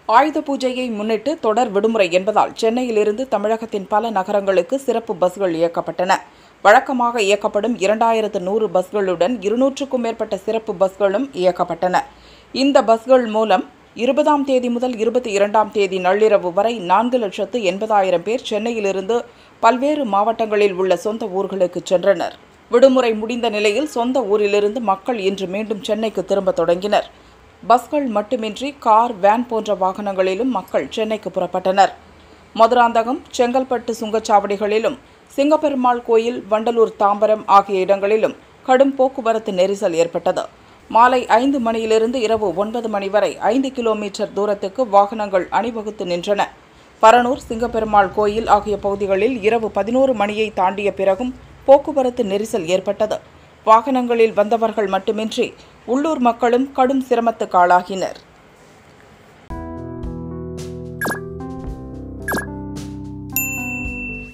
ஆயுத பூஜையை முன்னிட்டு தொடர் விடுமுறை என்பதால் சென்னையிலிருந்து தமிழகத்தின் பல நகரங்களுக்கு சிறப்பு பஸ்கள் இயக்கப்பட்டன வழக்கமாக இயக்கப்படும் இரண்டாயிரத்து நூறு பஸ்களுடன் இருநூற்றுக்கும் மேற்பட்ட சிறப்பு பஸ்களும் இயக்கப்பட்டன இந்த பஸ்கள் மூலம் இருபதாம் தேதி முதல் இருபத்தி இரண்டாம் தேதி நள்ளிரவு வரை நான்கு லட்சத்து எண்பதாயிரம் பேர் சென்னையிலிருந்து பல்வேறு மாவட்டங்களில் உள்ள சொந்த ஊர்களுக்கு சென்றனர் விடுமுறை முடிந்த நிலையில் சொந்த ஊரிலிருந்து மக்கள் இன்று மீண்டும் சென்னைக்கு திரும்ப தொடங்கினர் பஸ்கள் மட்டுமின்றி கார் வேன் போன்ற வாகனங்களிலும் மக்கள் சென்னைக்கு புறப்பட்டனர் மதுராந்தகம் செங்கல்பட்டு சுங்கச்சாவடிகளிலும் சிங்கப்பெருமாள் கோயில் வண்டலூர் தாம்பரம் ஆகிய இடங்களிலும் கடும் போக்குவரத்து நெரிசல் ஏற்பட்டது மாலை ஐந்து மணியிலிருந்து இரவு ஒன்பது மணி வரை ஐந்து கிலோமீட்டர் தூரத்துக்கு வாகனங்கள் அணிவகுத்து நின்றன பரனூர் சிங்கப்பெருமாள் கோயில் ஆகிய பகுதிகளில் இரவு பதினோரு மணியை தாண்டிய பிறகும் போக்குவரத்து நெரிசல் ஏற்பட்டது வாகனங்களில் வந்தவர்கள் மட்டுமின்றி உள்ளூர் மக்களும் கடும் சிரமத்துக்கு ஆளாகினர்